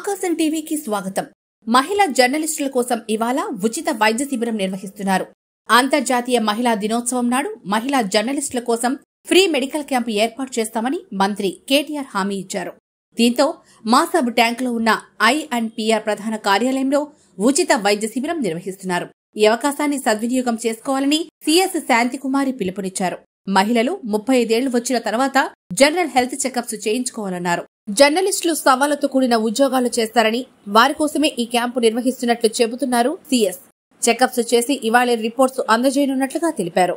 ఆకాశం టీవీకి స్వాగతం మహిళా జర్నలిస్టుల కోసం ఇవాళ ఉచిత వైద్య శిబిరం నిర్వహిస్తున్నారు అంతర్జాతీయ మహిళా దినోత్సవం నాడు మహిళా జర్నలిస్టుల కోసం ఫ్రీ మెడికల్ క్యాంపు ఏర్పాటు చేస్తామని మంత్రి కేటీఆర్ హామీ ఇచ్చారు దీంతో మాసాబ్ ట్యాంకులో ఉన్న ఐ అండ్ పిఆర్ ప్రధాన కార్యాలయంలో ఉచిత వైద్య శిబిరం నిర్వహిస్తున్నారు ఈ అవకాశాన్ని సద్వినియోగం చేసుకోవాలని సిఎస్ శాంతికుమారి పిలుపునిచ్చారు మహిళలు ముప్పై ఐదేళ్లు వచ్చిన తర్వాత జనరల్ హెల్త్ చెకప్స్ చేయించుకోవాలన్నారు జర్నలిస్టులు సవాళ్లతో కూడిన ఉద్యోగాలు చేస్తారని వారి కోసమే ఈ క్యాంపు నిర్వహిస్తున్నట్లు చెబుతున్నారు సిఎస్ చెకప్స్ చేసి ఇవాళ రిపోర్ట్స్ అందజేయనున్నట్లుగా తెలిపారు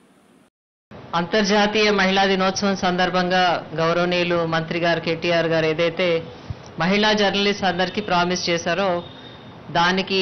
అంతర్జాతీయ మహిళా దినోత్సవం సందర్భంగా గౌరవనీయులు మంత్రి గారు కేటీఆర్ గారు ఏదైతే మహిళా జర్నలిస్ట్ అందరికీ ప్రామిస్ చేశారో దానికి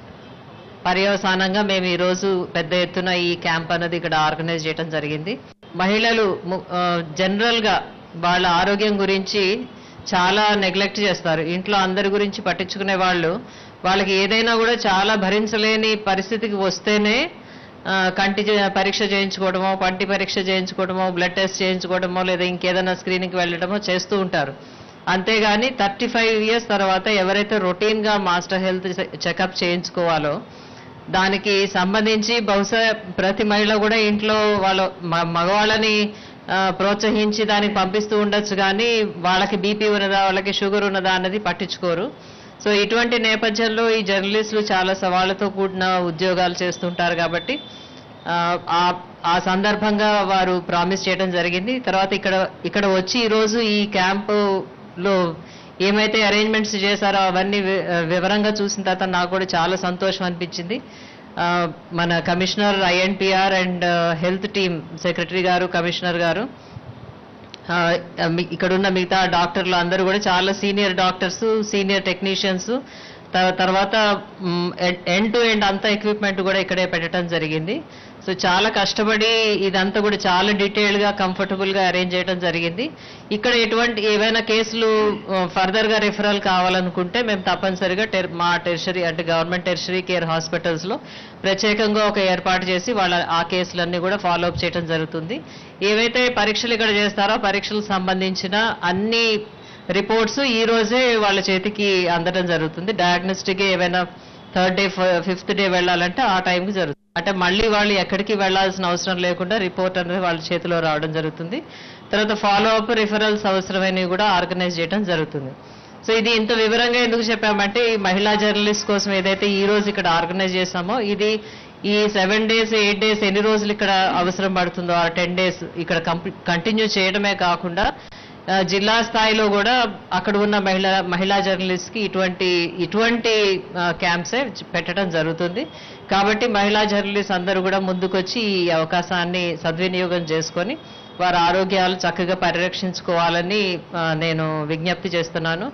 పర్యవసానంగా మేము ఈరోజు పెద్ద ఎత్తున ఈ క్యాంప్ అన్నది ఇక్కడ ఆర్గనైజ్ చేయడం జరిగింది మహిళలు ము- ఆ, జనరల్ గా వాళ్ళ ఆరోగ్యం గురించి చాలా నెగ్లెక్ట్ చేస్తారు ఇంట్లో అందరి గురించి పట్టించుకునే వాళ్ళు వాళ్ళకి ఏదైనా కూడా చాలా భరించలేని పరిస్థితికి వస్తేనే ఆ, కంటి చే- పరీక్ష చేయించుకోవడమో పంటి పరీక్ష చేయించుకోవడమో బ్లడ్ టెస్ట్ చేయించుకోవడమో లేదా ఇంకేదైనా స్క్రీనింగ్కి వెళ్ళడమో చేస్తూ ఉంటారు అంతేగాని థర్టీ ఫైవ్ ఇయర్స్ తర్వాత ఎవరైతే రొటీన్ గా మాస్టర్ హెల్త్ చెకప్ చేయించుకోవాలో దానికి సంబంధించి బహుశా ప్రతి మహిళ కూడా ఇంట్లో వాళ్ళ మ- మగవాళ్ళని ఆ, ప్రోత్సహించి దానికి పంపిస్తూ ఉండొచ్చు కానీ వాళ్ళకి బీపీ ఉన్నదా వాళ్ళకి షుగర్ ఉన్నదా అన్నది పట్టించుకోరు సో ఇటువంటి నేపథ్యంలో ఈ జర్నలిస్టులు చాలా సవాళ్లతో కూడిన ఉద్యోగాలు చేస్తుంటారు కాబట్టి ఆ, ఆ- ఆ సందర్భంగా వారు ప్రామిస్ చేయడం జరిగింది తర్వాత ఇక్కడ ఇక్కడ వచ్చి ఈరోజు ఈ క్యాంపులో ఏమైతే అరేంజ్మెంట్స్ చేశారో అవన్నీ వి- వివరంగా చూసిన తర్వాత నాకు కూడా చాలా సంతోషం అనిపించింది ఆ, మన commissioner INPR and health team secretary గారు కమిషనర్ గారు ఆ, మీ- ఇక్కడున్న మిగతా డాక్టర్లు అందరూ కూడా చాలా సీనియర్ డాక్టర్స్ సీనియర్ టెక్నీషియన్స్ తర్వాత ఎండ్ టు ఎండ్ అంతా ఎక్విప్మెంట్ కూడా ఇక్కడే పెట్టడం జరిగింది సో చాలా కష్టపడి ఇదంతా కూడా చాలా డీటెయిల్ గా కంఫర్టబుల్ గా అరేంజ్ చేయడం జరిగింది ఇక్కడ ఎటువంటి ఏవైనా కేసులు ఫర్దర్ గా రిఫరల్ కావాలనుకుంటే మేము తప్పనిసరిగా టెర్- మా టెరిషరీ అంటే గవర్నమెంట్ టెరిషరీ కేర్ హాస్పిటల్స్ లో ప్రత్యేకంగా ఒక ఏర్పాటు చేసి వాళ్ళ ఆ కేసులన్నీ కూడా ఫాలో అప్ చేయడం జరుగుతుంది ఏవైతే పరీక్షలు ఇక్కడ చేస్తారో ఆ పరీక్షలకు సంబంధించిన అన్ని రిపోర్ట్స్ ఈ రోజే వాళ్ళ చేతికి అందడం జరుగుతుంది డయాగ్నోస్టిక్ ఏవైనా థర్డ్ డే ఫిఫ్త్ డే వెళ్ళాలంటే ఆ టైంకి జరుగుతుంది అంటే మళ్ళీ వాళ్ళు ఎక్కడికి వెళ్ళాల్సిన అవసరం లేకుండా రిపోర్ట్ అనేది వాళ్ళ చేతిలో రావడం జరుగుతుంది తర్వాత ఫాలో అప్ రిఫరల్స్ అవసరమైనవి కూడా ఆర్గనైజ్ చేయడం జరుగుతుంది సో ఇది ఇంత వివరంగా ఎందుకు చెప్పామంటే ఈ మహిళా జర్నలిస్ట్ కోసం ఏదైతే ఈ రోజు ఇక్కడ ఆర్గనైజ్ చేశామో ఇది ఈ సెవెన్ డేస్ ఎయిట్ డేస్ ఎన్ని రోజులు ఇక్కడ అవసరం పడుతుందో ఆ టెన్ డేస్ ఇక్కడ కంటిన్యూ చేయడమే కాకుండా ఆ, జిల్లా స్థాయిలో కూడా అక్కడ ఉన్న మహిళా మహిళా జర్నలిస్ట్ కి ఇటువంటి ఇటువంటి క్యాంప్సే పెట్టడం జరుగుతుంది కాబట్టి మహిళా జర్నలిస్ట్ అందరూ కూడా ముందుకొచ్చి ఈ అవకాశాన్ని సద్వినియోగం చేసుకొని వారి ఆరోగ్యాలు చక్కగా పరిరక్షించుకోవాలని ఆ, నేను విజ్ఞప్తి చేస్తున్నాను